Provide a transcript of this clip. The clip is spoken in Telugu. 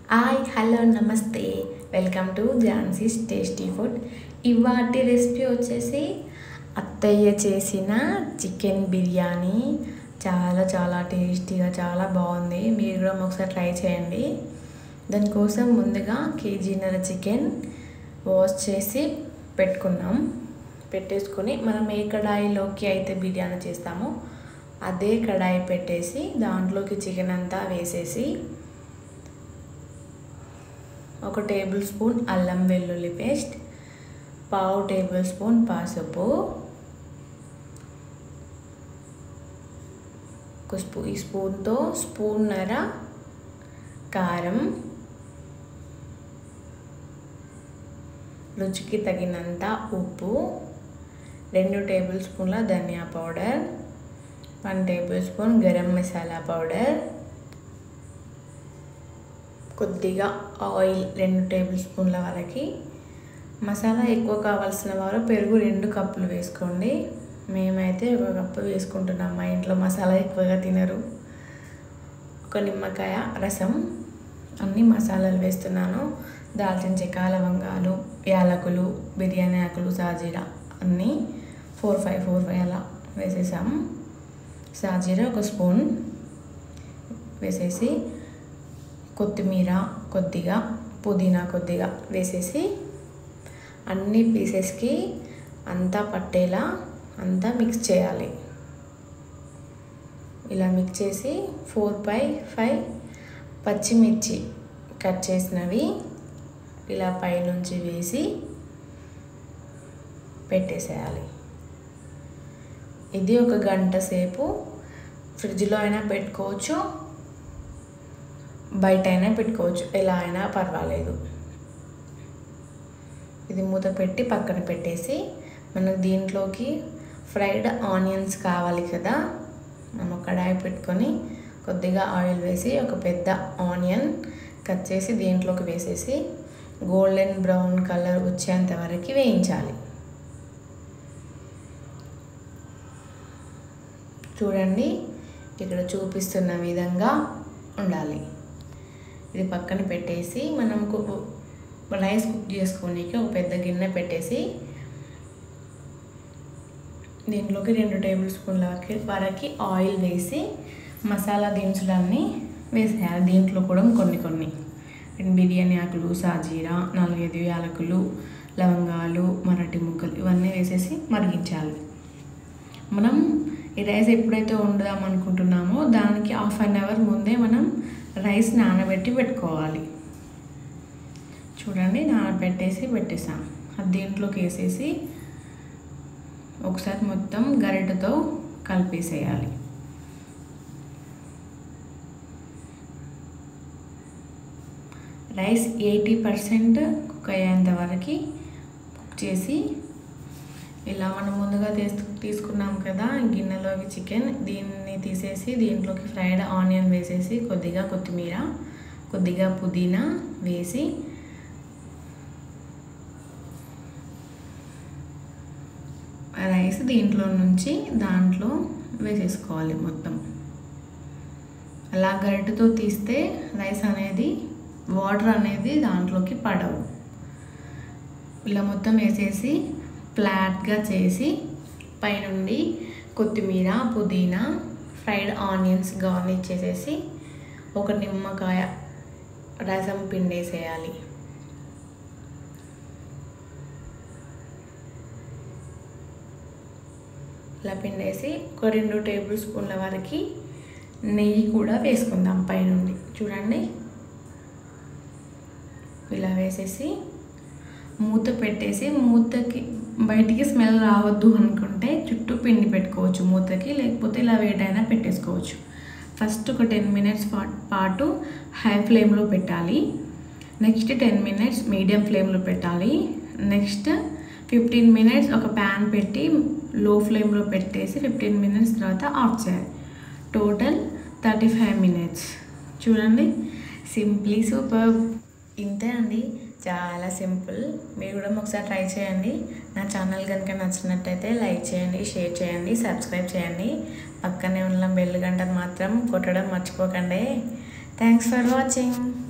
హాయ్ హలో నమస్తే welcome to Jhansi's tasty food ఇవాటి రెసిపీ వచ్చేసి అత్తయ్య చేసిన చికెన్ బిర్యానీ చాలా చాలా టేస్టీగా చాలా బాగుంది మీరు కూడా ఒకసారి ట్రై చేయండి దానికోసం ముందుగా కేజీన్నర చికెన్ వాష్ చేసి పెట్టుకున్నాం పెట్టేసుకొని మనం ఏ కడాయిలోకి అయితే బిర్యానీ చేస్తామో అదే కడాయి పెట్టేసి దాంట్లోకి చికెన్ అంతా వేసేసి ఒక టేబుల్ స్పూన్ అల్లం వెల్లుల్లి పేస్ట్ పావు టేబుల్ స్పూన్ పసుపు ఒక స్పూ ఈ స్పూన్తో స్పూన్నర కారం రుచికి తగినంత ఉప్పు రెండు టేబుల్ స్పూన్ల ధనియా powder one tablespoon garam masala powder కొద్దిగా ఆయిల్ రెండు టేబుల్ స్పూన్ల వరకు మసాలా ఎక్కువ కావాల్సిన వారు పెరుగు రెండు కప్పులు వేసుకోండి మేమైతే ఒక కప్పు వేసుకుంటున్నాం మా ఇంట్లో మసాలా ఎక్కువగా తినరు ఒక నిమ్మకాయ రసం అన్ని మసాలాలు వేస్తున్నాను దాల్చిన చెక్క లవంగాలు యాలకులు బిర్యానీ ఆకులు సాజీరా అన్నీ ఫోర్ ఫైవ్ ఫోర్ ఫైవ్ అలా వేసేసాము సాజీరా ఒక స్పూన్ వేసేసి కొత్తిమీర కొద్దిగా పుదీనా కొద్దిగా వేసేసి అన్ని పీసెస్కి అంతా పట్టేలా అంతా మిక్స్ చేయాలి ఇలా మిక్స్ చేసి ఫోర్ బై ఫైవ్ పచ్చిమిర్చి కట్ చేసినవి ఇలా పైనుంచి వేసి పెట్టేసేయాలి ఇది ఒక గంట సేపు ఫ్రిడ్జ్లో అయినా పెట్టుకోవచ్చు బయట అయినా పెట్టుకోవచ్చు ఎలా అయినా పర్వాలేదు ఇది మూత పెట్టి పక్కన పెట్టేసి మనం దీంట్లోకి ఫ్రైడ్ ఆనియన్స్ కావాలి కదా మనం కడాయి పెట్టుకొని కొద్దిగా ఆయిల్ వేసి ఒక పెద్ద ఆనియన్ కట్ చేసి దీంట్లోకి వేసేసి గోల్డెన్ బ్రౌన్ కలర్ వచ్చేంత వరకు వేయించాలి చూడండి ఇక్కడ చూపిస్తున్న విధంగా ఉండాలి ఇది పక్కన పెట్టేసి మనం రైస్ కుక్ చేసుకోనికి ఒక పెద్ద గిన్నె పెట్టేసి దీంట్లోకి రెండు టేబుల్ స్పూన్ల వరకు వరకు ఆయిల్ వేసి మసాలా దినుసులన్నీ వేసేయాలి దీంట్లో కూడా కొన్ని కొన్ని బిర్యానీ ఆకులు సాజీరా నాలుగైదు యాలకులు లవంగాలు మరటి ముక్కలు ఇవన్నీ వేసేసి మరిగించాలి మనం ఈ రైస్ ఎప్పుడైతే వండుదాం అనుకుంటున్నామో దానికి హాఫ్ అన్ అవర్ ముందే మనం రైస్ నానబెట్టి పెట్టుకోవాలి చూడండి నానబెట్టేసి పెట్టేసాం అది దీంట్లోకి వేసేసి ఒకసారి మొత్తం గరిటెతో కలిపేసేయాలి రైస్ ఎయిటీ పర్సెంట్ కుక్ అయ్యేంత వరకు కుక్ చేసి ఇలా మనం ముందుగా తీసు తీసుకున్నాం కదా గిన్నెలోకి చికెన్ దీన్ని తీసేసి దీంట్లోకి ఫ్రైడ్ ఆనియన్ వేసేసి కొద్దిగా కొత్తిమీర కొద్దిగా పుదీనా వేసి రైస్ దీంట్లో నుంచి దాంట్లో వేసేసుకోవాలి మొత్తం అలా గరిటెతో తీస్తే రైస్ అనేది వాటర్ అనేది దాంట్లోకి పడవు ఇలా మొత్తం వేసేసి ఫ్లాట్గా చేసి పైనుండి కొత్తిమీర పుదీనా ఫ్రైడ్ ఆనియన్స్ గార్నిష్ చేసేసి ఒక నిమ్మకాయ రసం పిండేసేయాలి ఇలా పిండేసి ఒక రెండు టేబుల్ స్పూన్ల వరకు నెయ్యి కూడా వేసుకుందాం పైనుండి చూడండి ఇలా వేసేసి మూత పెట్టేసి మూతకి బయటికి స్మెల్ రావద్దు అనుకుంటే చుట్టూ పిండి పెట్టుకోవచ్చు మూతకి లేకపోతే ఇలా వేటైనా పెట్టేసుకోవచ్చు ఫస్ట్ ఒక టెన్ మినిట్స్ పాటు హై ఫ్లేమ్లో పెట్టాలి నెక్స్ట్ టెన్ మినిట్స్ మీడియం ఫ్లేమ్లో పెట్టాలి నెక్స్ట్ ఫిఫ్టీన్ మినిట్స్ ఒక ప్యాన్ పెట్టి లో ఫ్లేమ్లో పెట్టేసి ఫిఫ్టీన్ మినిట్స్ తర్వాత ఆఫ్ చేయాలి టోటల్ థర్టీ ఫైవ్ మినిట్స్ చూడండి సింప్లీ సూపర్ ఇంతే అండి చాలా సింపుల్ మీరు కూడా ఒకసారి ట్రై చేయండి నా ఛానల్ కనుక నచ్చినట్టయితే లైక్ చేయండి షేర్ చేయండి సబ్స్క్రైబ్ చేయండి పక్కనే ఉన్న బెల్ గంటను మాత్రం కొట్టడం మర్చిపోకండి థ్యాంక్స్ ఫర్ వాచింగ్